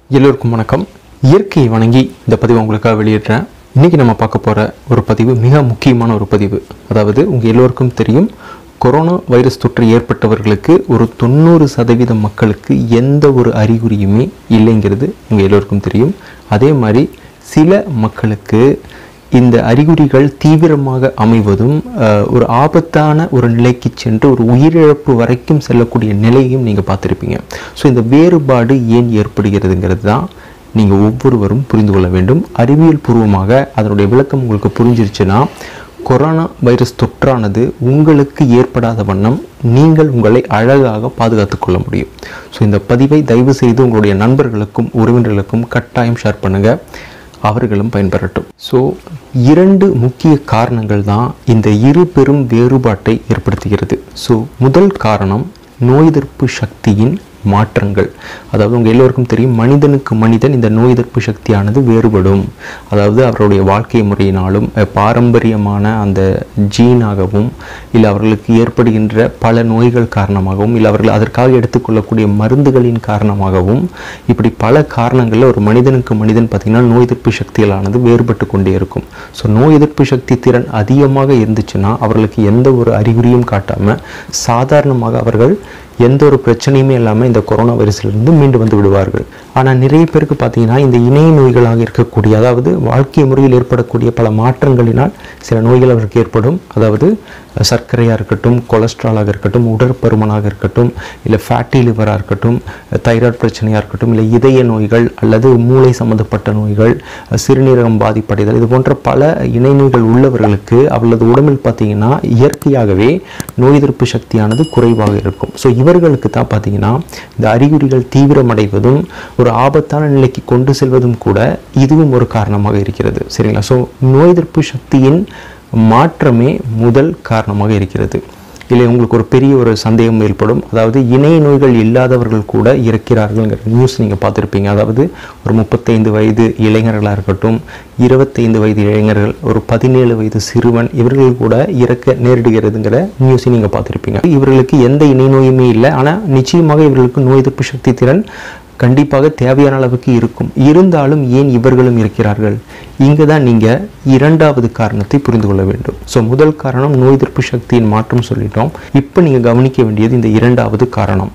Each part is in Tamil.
எல்லோருக்கும் வணக்கம் இயற்கையை வணங்கி இந்த பதிவை உங்களுக்காக வெளியிடுறேன் இன்றைக்கி நம்ம பார்க்க போகிற ஒரு பதிவு மிக முக்கியமான ஒரு பதிவு அதாவது உங்கள் எல்லோருக்கும் தெரியும் கொரோனா வைரஸ் தொற்று ஏற்பட்டவர்களுக்கு ஒரு தொண்ணூறு சதவீதம் மக்களுக்கு எந்த ஒரு அறிகுறியுமே இல்லைங்கிறது உங்கள் எல்லோருக்கும் தெரியும் அதே மாதிரி சில மக்களுக்கு இந்த அறிகுறிகள் தீவிரமாக அமைவதும் அஹ், ஒரு ஆபத்தான ஒரு நிலைக்கு சென்று ஒரு உயிரிழப்பு வரைக்கும் செல்லக்கூடிய நிலையும் நீங்கள் பார்த்துருப்பீங்க ஸோ இந்த வேறுபாடு ஏன் ஏற்படுகிறதுங்கிறது தான் நீங்கள் ஒவ்வொருவரும் புரிந்து கொள்ள வேண்டும் அறிவியல் பூர்வமாக அதனுடைய விளக்கம் உங்களுக்கு புரிஞ்சிருச்சுன்னா கொரோனா வைரஸ் தொற்றானது உங்களுக்கு ஏற்படாத வண்ணம் நீங்கள் உங்களை அழகாக பாதுகாத்துக் கொள்ள முடியும் ஸோ இந்த பதிவை தயவு செய்து உங்களுடைய நண்பர்களுக்கும் உறவினர்களுக்கும் கட்டாயம் ஷேர் பண்ணுங்கள் அவர்களும் பயன்பெறட்டும் ஸோ இரண்டு முக்கிய காரணங்கள் தான் இந்த இரு பெரும் வேறுபாட்டை ஏற்படுத்துகிறது ஸோ முதல் காரணம் நோய் எதிர்ப்பு சக்தியின் மாற்றங்கள் அதாவது உங்கள் எல்லோருக்கும் தெரியும் மனிதனுக்கு மனிதன் இந்த நோய் எதிர்ப்பு சக்தியானது வேறுபடும் அதாவது அவருடைய வாழ்க்கை முறையினாலும் அஹ், பாரம்பரியமான அந்த ஜீனாகவும் இல்லை அவர்களுக்கு ஏற்படுகின்ற பல நோய்கள் காரணமாகவும் இல்லை அவர்கள் அதற்காக எடுத்துக்கொள்ளக்கூடிய மருந்துகளின் காரணமாகவும் இப்படி பல காரணங்களில் ஒரு மனிதனுக்கு மனிதன் பார்த்திங்கன்னா நோய் எதிர்ப்பு சக்திகளானது வேறுபட்டு கொண்டே இருக்கும் ஸோ நோய் எதிர்ப்பு சக்தி திறன் அதிகமாக இருந்துச்சுன்னா அவர்களுக்கு எந்த ஒரு அறிகுறியும் காட்டாமல் சாதாரணமாக அவர்கள் எந்த ஒரு பிரச்சனையுமே இல்லாமல் இந்த கொரோனா வைரஸிலிருந்து மீண்டு வந்து விடுவார்கள் ஆனால் நிறைய பேருக்கு பார்த்தீங்கன்னா இந்த இணைய நோய்களாக இருக்கக்கூடிய அதாவது வாழ்க்கை முறையில் ஏற்படக்கூடிய பல மாற்றங்களினால் சில நோய்கள் அவருக்கு ஏற்படும் அதாவது சர்க்கரையாக இருக்கட்டும் கொலஸ்ட்ராலாக இருக்கட்டும் உடற்பருமனாக இருக்கட்டும் இல்லை ஃபேட்டி லிவராக இருக்கட்டும் தைராய்டு பிரச்சனையாக இருக்கட்டும் இல்லை இதய நோய்கள் அல்லது மூளை சம்பந்தப்பட்ட நோய்கள் சிறுநீரகம் பாதிப்படைதல் இது போன்ற பல இணை நோய்கள் உள்ளவர்களுக்கு அவர்களது உடம்பில் பார்த்தீங்கன்னா இயற்கையாகவே நோய் எதிர்ப்பு சக்தியானது குறைவாக இருக்கும் ஸோ இவர்களுக்கு தான் பார்த்தீங்கன்னா இந்த அறிகுறிகள் தீவிரமடைவதும் ஒரு ஆபத்தான நிலைக்கு கொண்டு செல்வதும் கூட இதுவும் ஒரு காரணமாக இருக்கிறது சரிங்களா ஸோ நோய் எதிர்ப்பு சக்தியின் மாற்றமே முதல் காரணமாக இருக்கிறது இல்லை உங்களுக்கு ஒரு பெரிய ஒரு சந்தேகம் ஏற்படும் அதாவது இணைய நோய்கள் இல்லாதவர்கள் கூட இருக்கிறார்கள்ங்கிற நியூஸ் நீங்கள் பார்த்துருப்பீங்க அதாவது ஒரு முப்பத்தைந்து வயது இளைஞர்களாக இருக்கட்டும் இருபத்தைந்து வயது இளைஞர்கள் ஒரு பதினேழு வயது சிறுவன் இவர்கள் கூட இறக்க நேரிடுகிறதுங்கிற நியூஸை நீங்கள் பார்த்துருப்பீங்க இவர்களுக்கு எந்த இணை நோயுமே இல்லை ஆனால் நிச்சயமாக இவர்களுக்கு நோய் எதிர்ப்பு சக்தி திறன் கண்டிப்பாக தேவையான அளவுக்கு இருக்கும் இருந்தாலும் ஏன் இவர்களும் இருக்கிறார்கள் இங்கே தான் நீங்கள் இரண்டாவது காரணத்தை புரிந்து கொள்ள வேண்டும் ஸோ முதல் காரணம் நோய் எதிர்ப்பு சக்தியின் மாற்றம் சொல்லிட்டோம் இப்போ நீங்கள் கவனிக்க வேண்டியது இந்த இரண்டாவது காரணம்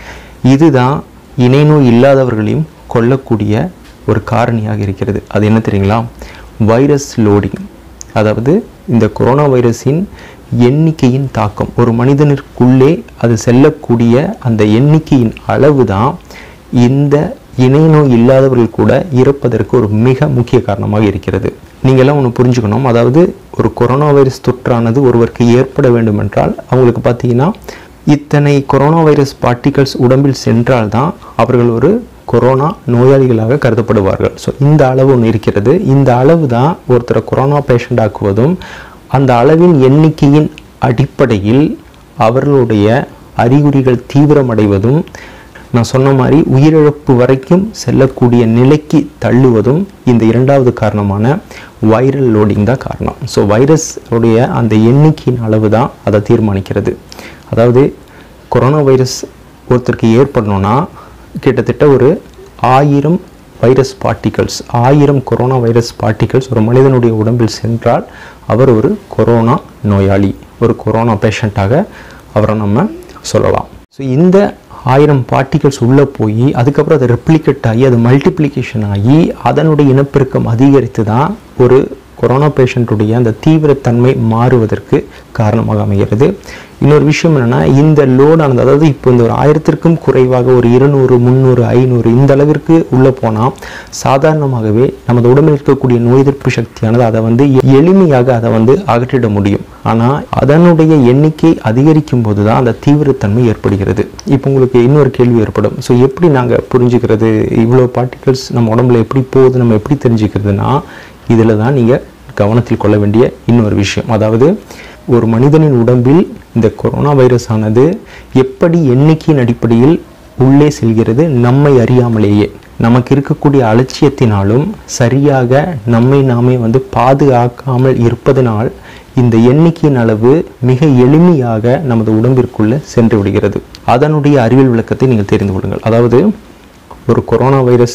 இதுதான் இணை நோய் இல்லாதவர்களையும் கொல்லக்கூடிய ஒரு காரணியாக இருக்கிறது அது என்ன தெரியுங்களா வைரஸ் லோடிங் அதாவது இந்த கொரோனா வைரஸின் எண்ணிக்கையின் தாக்கம் ஒரு மனிதனுக்குள்ளே அது செல்லக்கூடிய அந்த எண்ணிக்கையின் அளவு தான் இந்த இணை நோய் இல்லாதவர்கள் கூட இறப்பதற்கு ஒரு மிக முக்கிய காரணமாக இருக்கிறது நீங்கள்லாம் ஒன்று புரிஞ்சுக்கணும் அதாவது ஒரு கொரோனா வைரஸ் தொற்றானது ஒருவருக்கு ஏற்பட வேண்டும் என்றால் அவங்களுக்கு பார்த்தீங்கன்னா இத்தனை கொரோனா வைரஸ் பார்ட்டிகல்ஸ் உடம்பில் சென்றால்தான் அவர்கள் ஒரு கொரோனா நோயாளிகளாக கருதப்படுவார்கள் ஸோ இந்த அளவு ஒன்று இருக்கிறது இந்த அளவு தான் ஒருத்தரை கொரோனா பேஷண்ட் ஆக்குவதும் அந்த அளவின் எண்ணிக்கையின் அடிப்படையில் அவர்களுடைய அறிகுறிகள் தீவிரமடைவதும் நான் சொன்ன மாதிரி உயிரிழப்பு வரைக்கும் செல்லக்கூடிய நிலைக்கு தள்ளுவதும் இந்த இரண்டாவது காரணமான வைரல் லோடிங் தான் காரணம் ஸோ வைரஸ் உடைய அந்த எண்ணிக்கையின் அளவு தான் அதை தீர்மானிக்கிறது அதாவது கொரோனா வைரஸ் ஒருத்தருக்கு ஏற்படணும்னா கிட்டத்தட்ட ஒரு ஆயிரம் வைரஸ் பார்ட்டிகல்ஸ் ஆயிரம் கொரோனா வைரஸ் பார்ட்டிகல்ஸ் ஒரு மனிதனுடைய உடம்பில் சென்றால் அவர் ஒரு கொரோனா நோயாளி ஒரு கொரோனா பேஷண்ட்டாக அவரை நம்ம சொல்லலாம் ஸோ இந்த ஆயிரம் பார்ட்டிகல்ஸ் உள்ளே போய் அதுக்கப்புறம் அது ரெப்ளிகேட் ஆகி அது மல்டிப்ளிகேஷன் ஆகி அதனுடைய இனப்பெருக்கம் அதிகரித்து தான் ஒரு கொரோனா பேஷண்ட்டுடைய அந்த தீவிரத்தன்மை மாறுவதற்கு காரணமாக அமைகிறது இன்னொரு விஷயம் என்னென்னா இந்த லோடானது அதாவது இப்போ இந்த ஒரு ஆயிரத்திற்கும் குறைவாக ஒரு இருநூறு முந்நூறு ஐநூறு இந்த அளவிற்கு உள்ளே போனால் சாதாரணமாகவே நமது உடம்பில் இருக்கக்கூடிய நோய் எதிர்ப்பு சக்தியானது அதை வந்து எளிமையாக அதை வந்து அகற்றிட முடியும் ஆனால் அதனுடைய எண்ணிக்கை அதிகரிக்கும் போது தான் அந்த தீவிரத்தன்மை ஏற்படுகிறது இப்போ உங்களுக்கு இன்னொரு கேள்வி ஏற்படும் ஸோ எப்படி நாங்கள் புரிஞ்சுக்கிறது இவ்வளோ பார்ட்டிகல்ஸ் நம்ம உடம்புல எப்படி போகுது நம்ம எப்படி தெரிஞ்சுக்கிறதுனா இதில் தான் நீங்கள் கவனத்தில் கொள்ள வேண்டிய இன்னொரு விஷயம் அதாவது ஒரு மனிதனின் உடம்பில் இந்த கொரோனா வைரஸ் ஆனது எப்படி எண்ணிக்கையின் அடிப்படையில் உள்ளே செல்கிறது நம்மை அறியாமலேயே நமக்கு இருக்கக்கூடிய அலட்சியத்தினாலும் சரியாக நம்மை நாமே வந்து பாதுகாக்காமல் இருப்பதனால் இந்த எண்ணிக்கையின் அளவு மிக எளிமையாக நமது உடம்பிற்குள்ள சென்று விடுகிறது அதனுடைய அறிவியல் விளக்கத்தை நீங்கள் தெரிந்து கொள்ளுங்கள் அதாவது ஒரு கொரோனா வைரஸ்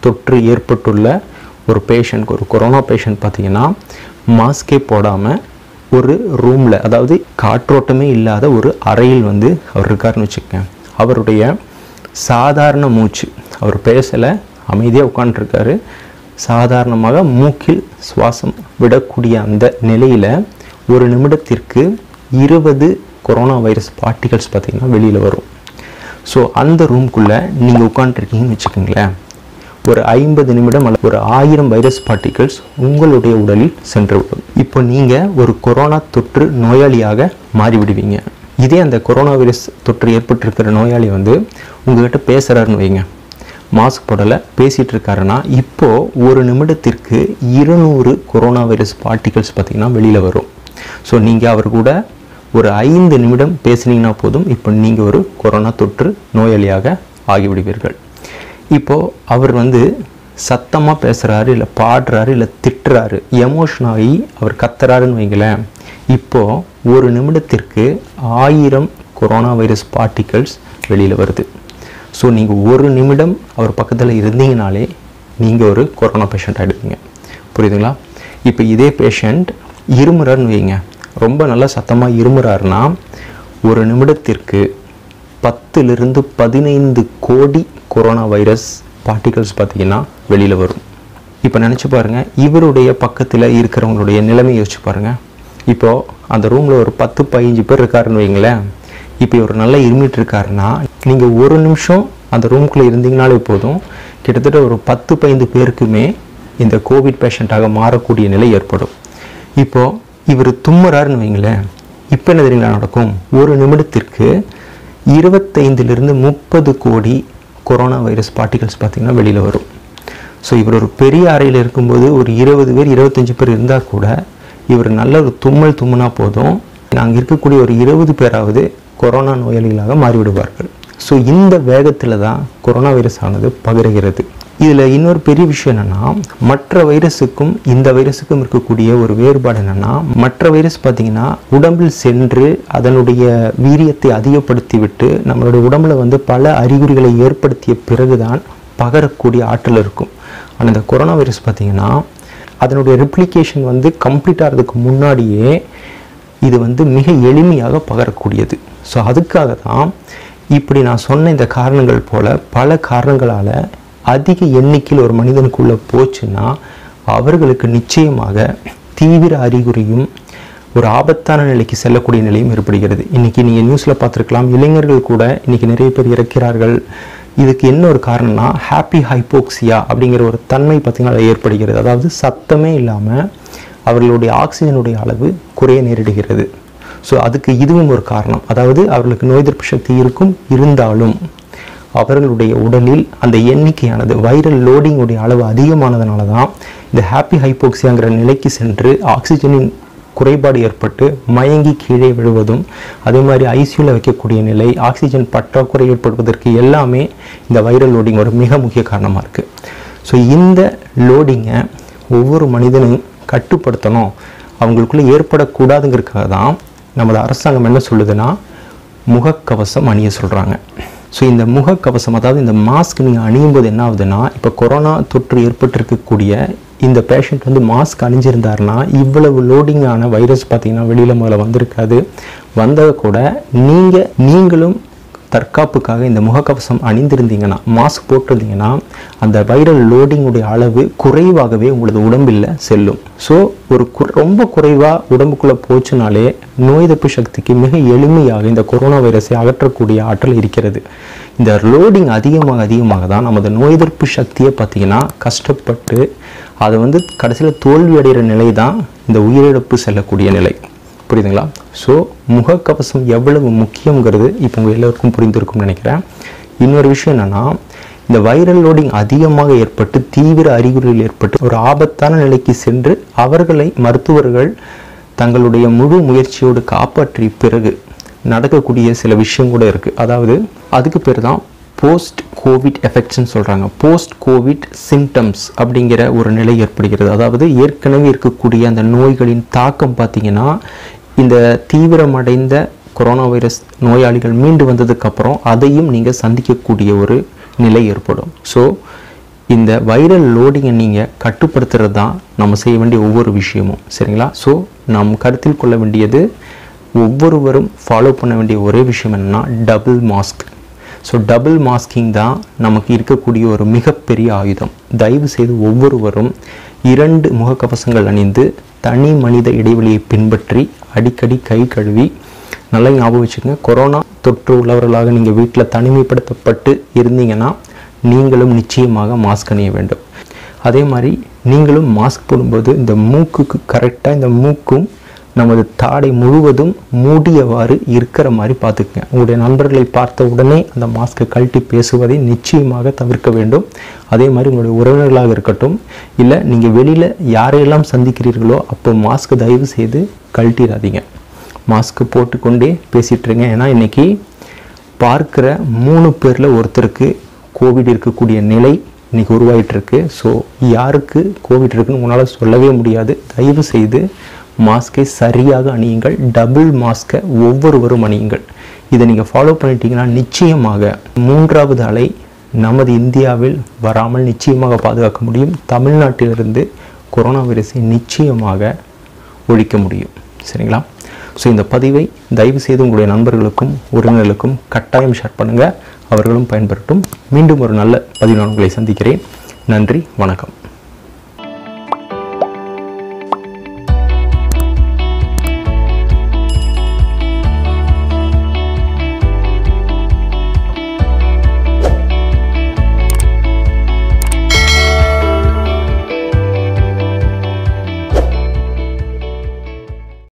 தொற்று ஏற்பட்டுள்ள ஒரு பேஷண்ட் ஒரு கொரோனா பேஷண்ட் பார்த்தீங்கன்னா மாஸ்கே போடாமல் ஒரு ரூமில் அதாவது காற்றோட்டமே இல்லாத ஒரு அறையில் வந்து அவர் இருக்காருன்னு வச்சுக்கோங்க அவருடைய சாதாரண மூச்சு அவர் பேசலை அமைதியாக உட்காந்துருக்காரு சாதாரணமாக மூக்கில் சுவாசம் விடக்கூடிய அந்த நிலையில் ஒரு நிமிடத்திற்கு இருபது கொரோனா வைரஸ் பார்ட்டிகல்ஸ் பார்த்திங்கன்னா வெளியில் வரும் ஸோ அந்த ரூம்குள்ளே நீங்கள் உட்காந்துருக்கீங்கன்னு வச்சுக்கோங்களேன் ஒரு ஐம்பது நிமிடம் அல்லது ஒரு ஆயிரம் வைரஸ் பார்ட்டிகல்ஸ் உங்களுடைய உடலில் சென்றுவிடும் இப்போ நீங்கள் ஒரு கொரோனா தொற்று நோயாளியாக மாறிவிடுவீங்க இதே அந்த கொரோனா வைரஸ் தொற்று ஏற்பட்டிருக்கிற நோயாளி வந்து உங்ககிட்ட பேசுகிறாருன்னு வைங்க மாஸ்க் போடலை பேசிகிட்டு இருக்காருன்னா இப்போது ஒரு நிமிடத்திற்கு இருநூறு கொரோனா வைரஸ் பார்ட்டிகல்ஸ் பார்த்திங்கன்னா வெளியில் வரும் ஸோ நீங்கள் அவர் கூட ஒரு ஐந்து நிமிடம் பேசுனீங்கன்னா போதும் இப்போ நீங்கள் ஒரு கொரோனா தொற்று நோயாளியாக ஆகிவிடுவீர்கள் இப்போது அவர் வந்து சத்தமாக பேசுகிறாரு இல்லை பாடுறாரு இல்லை திட்டுறாரு எமோஷன் ஆகி அவர் கத்துறாருன்னு வைங்களேன் இப்போது ஒரு நிமிடத்திற்கு ஆயிரம் கொரோனா வைரஸ் பார்ட்டிகல்ஸ் வெளியில் வருது ஸோ நீங்கள் ஒரு நிமிடம் அவர் பக்கத்தில் இருந்தீங்கனாலே நீங்கள் ஒரு கொரோனா பேஷண்ட் ஆகிடுவீங்க புரியுதுங்களா இப்போ இதே பேஷண்ட் இருமுறாருன்னு வைங்க ரொம்ப நல்லா சத்தமாக இருமுறாருன்னா ஒரு நிமிடத்திற்கு பத்திலிருந்து பதினைந்து கோடி கொரோனா வைரஸ் பார்ட்டிகல்ஸ் பார்த்தீங்கன்னா வெளியில் வரும் இப்போ நினச்சி பாருங்கள் இவருடைய பக்கத்தில் இருக்கிறவங்களுடைய நிலைமையை யோசிச்சு பாருங்கள் இப்போது அந்த ரூமில் ஒரு பத்து பதினஞ்சு பேர் இருக்காருன்னு வைங்களேன் இப்போ இவர் நல்லா இருமிட்டு இருக்காருன்னா நீங்கள் ஒரு நிமிஷம் அந்த ரூம்குள்ளே இருந்தீங்கனாலே போதும் கிட்டத்தட்ட ஒரு பத்து பதினைந்து பேருக்குமே இந்த கோவிட் பேஷண்ட்டாக மாறக்கூடிய நிலை ஏற்படும் இப்போது இவர் தும்முறாருன்னு வைங்களேன் இப்போ என்ன தெரியுங்களா நடக்கும் ஒரு நிமிடத்திற்கு இருபத்தைந்திலிருந்து முப்பது கோடி கொரோனா வைரஸ் பார்ட்டிகல்ஸ் பார்த்திங்கன்னா வெளியில் வரும் ஸோ இவர் ஒரு பெரிய அறையில் இருக்கும்போது ஒரு இருபது பேர் இருபத்தஞ்சி பேர் இருந்தால் கூட இவர் நல்ல ஒரு தும்மல் தும்முனா போதும் நாங்கள் இருக்கக்கூடிய ஒரு இருபது பேராவது கொரோனா நோயாளிகளாக மாறிவிடுவார்கள் ஸோ இந்த வேகத்தில் தான் கொரோனா வைரஸ் ஆனது பகிர்கிறது இதில் இன்னொரு பெரிய விஷயம் என்னென்னா மற்ற வைரஸுக்கும் இந்த வைரஸுக்கும் இருக்கக்கூடிய ஒரு வேறுபாடு என்னென்னா மற்ற வைரஸ் பார்த்திங்கன்னா உடம்பில் சென்று அதனுடைய வீரியத்தை அதிகப்படுத்தி விட்டு நம்மளுடைய உடம்புல வந்து பல அறிகுறிகளை ஏற்படுத்திய பிறகுதான் பகரக்கூடிய ஆற்றல் இருக்கும் ஆனால் இந்த கொரோனா வைரஸ் பார்த்திங்கன்னா அதனுடைய ரிப்ளிகேஷன் வந்து கம்ப்ளீட் ஆகிறதுக்கு முன்னாடியே இது வந்து மிக எளிமையாக பகரக்கூடியது ஸோ அதுக்காக தான் இப்படி நான் சொன்ன இந்த காரணங்கள் போல் பல காரணங்களால் அதிக எண்ணிக்கையில் ஒரு மனிதனுக்குள்ளே போச்சுன்னா அவர்களுக்கு நிச்சயமாக தீவிர அறிகுறியும் ஒரு ஆபத்தான நிலைக்கு செல்லக்கூடிய நிலையும் ஏற்படுகிறது இன்றைக்கி நீங்கள் நியூஸில் பார்த்துருக்கலாம் இளைஞர்கள் கூட இன்றைக்கி நிறைய பேர் இறக்கிறார்கள் இதுக்கு என்ன ஒரு காரணம்னா ஹாப்பி ஹைப்போக்சியா அப்படிங்கிற ஒரு தன்மை பார்த்திங்கன்னா அது ஏற்படுகிறது அதாவது சத்தமே இல்லாமல் அவர்களுடைய ஆக்சிஜனுடைய அளவு குறைய நேரிடுகிறது ஸோ அதுக்கு இதுவும் ஒரு காரணம் அதாவது அவர்களுக்கு நோய் எதிர்ப்பு சக்தி இருக்கும் இருந்தாலும் அவர்களுடைய உடலில் அந்த எண்ணிக்கையானது வைரல் லோடிங்குடைய அளவு அதிகமானதுனால தான் இந்த ஹாப்பி ஹைப்போக்சியாங்கிற நிலைக்கு சென்று ஆக்சிஜனின் குறைபாடு ஏற்பட்டு மயங்கி கீழே விழுவதும் அதே மாதிரி ஐசியூவில் வைக்கக்கூடிய நிலை ஆக்சிஜன் பற்றாக்குறை ஏற்படுவதற்கு எல்லாமே இந்த வைரல் லோடிங் ஒரு மிக முக்கிய காரணமாக இருக்குது ஸோ இந்த லோடிங்கை ஒவ்வொரு மனிதனும் கட்டுப்படுத்தணும் அவங்களுக்குள்ளே ஏற்படக்கூடாதுங்கிறதுக்காக தான் நமது அரசாங்கம் என்ன சொல்லுதுன்னா முகக்கவசம் அணிய சொல்கிறாங்க ஸோ இந்த முகக்கவசம் அதாவது இந்த மாஸ்க் நீங்கள் அணியும் போது என்ன ஆகுதுன்னா இப்போ கொரோனா தொற்று ஏற்பட்டிருக்கக்கூடிய இந்த பேஷண்ட் வந்து மாஸ்க் அணிஞ்சிருந்தாருன்னா இவ்வளவு லோடிங்கான வைரஸ் பார்த்தீங்கன்னா வெளியில் முதல்ல வந்திருக்காது வந்தால் கூட நீங்கள் நீங்களும் தற்காப்புக்காக இந்த முகக்கவசம் அணிந்திருந்தீங்கன்னா மாஸ்க் போட்டிருந்தீங்கன்னா அந்த வைரல் லோடிங்குடைய அளவு குறைவாகவே உங்களது உடம்பில் செல்லும் ஸோ ஒரு கு ரொம்ப குறைவாக உடம்புக்குள்ளே போச்சுனாலே நோய் எதிர்ப்பு சக்திக்கு மிக எளிமையாக இந்த கொரோனா வைரஸை அகற்றக்கூடிய ஆற்றல் இருக்கிறது இந்த லோடிங் அதிகமாக அதிகமாக தான் நமது நோய் எதிர்ப்பு சக்தியை பார்த்திங்கன்னா கஷ்டப்பட்டு அதை வந்து கடைசியில் தோல்வி அடைகிற நிலை தான் இந்த உயிரிழப்பு செல்லக்கூடிய நிலை புரியுதுங்களா ஸோ முகக்கவசம் எவ்வளவு முக்கியங்கிறது இப்போ உங்கள் எல்லோருக்கும் புரிந்திருக்கும்னு நினைக்கிறேன் இன்னொரு விஷயம் என்னென்னா இந்த வைரல் லோடிங் அதிகமாக ஏற்பட்டு தீவிர அறிகுறிகள் ஏற்பட்டு ஒரு ஆபத்தான நிலைக்கு சென்று அவர்களை மருத்துவர்கள் தங்களுடைய முழு முயற்சியோடு காப்பாற்றி பிறகு நடக்கக்கூடிய சில விஷயம் கூட இருக்குது அதாவது அதுக்கு பேர் தான் போஸ்ட் கோவிட் எஃபெக்ட்ஸ்னு சொல்கிறாங்க போஸ்ட் கோவிட் சிம்டம்ஸ் அப்படிங்கிற ஒரு நிலை ஏற்படுகிறது அதாவது ஏற்கனவே இருக்கக்கூடிய அந்த நோய்களின் தாக்கம் பார்த்திங்கன்னா இந்த தீவிரமடைந்த கொரோனா வைரஸ் நோயாளிகள் மீண்டு வந்ததுக்கப்புறம் அதையும் நீங்கள் சந்திக்கக்கூடிய ஒரு நிலை ஏற்படும் ஸோ இந்த வைரல் லோடிங்கை நீங்கள் கட்டுப்படுத்துறது தான் நம்ம செய்ய வேண்டிய ஒவ்வொரு விஷயமும் சரிங்களா ஸோ நாம் கருத்தில் கொள்ள வேண்டியது ஒவ்வொருவரும் ஃபாலோ பண்ண வேண்டிய ஒரே விஷயம் என்னன்னா double mask so double masking தான் நமக்கு இருக்கக்கூடிய ஒரு மிகப்பெரிய ஆயுதம் தயவு செய்து ஒவ்வொருவரும் இரண்டு முகக்கவசங்கள் அணிந்து தனி மனித இடைவெளியை பின்பற்றி அடிக்கடி கை கழுவி நல்லா ஞாபகம் வச்சுக்கோங்க கொரோனா தொற்று உள்ளவர்களாக நீங்கள் வீட்டில் தனிமைப்படுத்தப்பட்டு இருந்தீங்கன்னா நீங்களும் நிச்சயமாக மாஸ்க் அணிய வேண்டும் அதே மாதிரி நீங்களும் மாஸ்க் போடும்போது இந்த மூக்குக்கு கரெக்டாக இந்த மூக்கும் நமது தாடை முழுவதும் மூடியவாறு இருக்கிற மாதிரி பார்த்துக்கங்க உங்களுடைய நண்பர்களை பார்த்த உடனே அந்த மாஸ்க்கை கழட்டி பேசுவதை நிச்சயமாக தவிர்க்க வேண்டும் அதே மாதிரி உங்களுடைய உறவினர்களாக இருக்கட்டும் இல்லை நீங்கள் வெளியில் யாரையெல்லாம் சந்திக்கிறீர்களோ அப்போ மாஸ்க் தயவு செய்து கழட்டிடாதீங்க மாஸ்க் போட்டுக்கொண்டே பேசிகிட்டு இருங்க ஏன்னா இன்னைக்கு பார்க்குற மூணு பேரில் ஒருத்தருக்கு கோவிட் இருக்கக்கூடிய நிலை இன்னைக்கு உருவாயிட்டு இருக்கு ஸோ யாருக்கு கோவிட் இருக்குன்னு உங்களால் சொல்லவே முடியாது தயவு செய்து மாஸ்கை சரியாக அணியுங்கள் டபுள் மாஸ்கை ஒவ்வொருவரும் அணியுங்கள் இதை நீங்கள் ஃபாலோ பண்ணிட்டீங்கன்னா நிச்சயமாக மூன்றாவது அலை நமது இந்தியாவில் வராமல் நிச்சயமாக பாதுகாக்க முடியும் தமிழ்நாட்டிலிருந்து கொரோனா வைரஸை நிச்சயமாக ஒழிக்க முடியும் சரிங்களா ஸோ இந்த பதிவை தயவு செய்து உங்களுடைய நண்பர்களுக்கும் உறவினர்களுக்கும் கட்டாயம் ஷேர் பண்ணுங்கள் அவர்களும் பயன்பெறட்டும் மீண்டும் ஒரு நல்ல பதிவு நான் உங்களை சந்திக்கிறேன் நன்றி வணக்கம்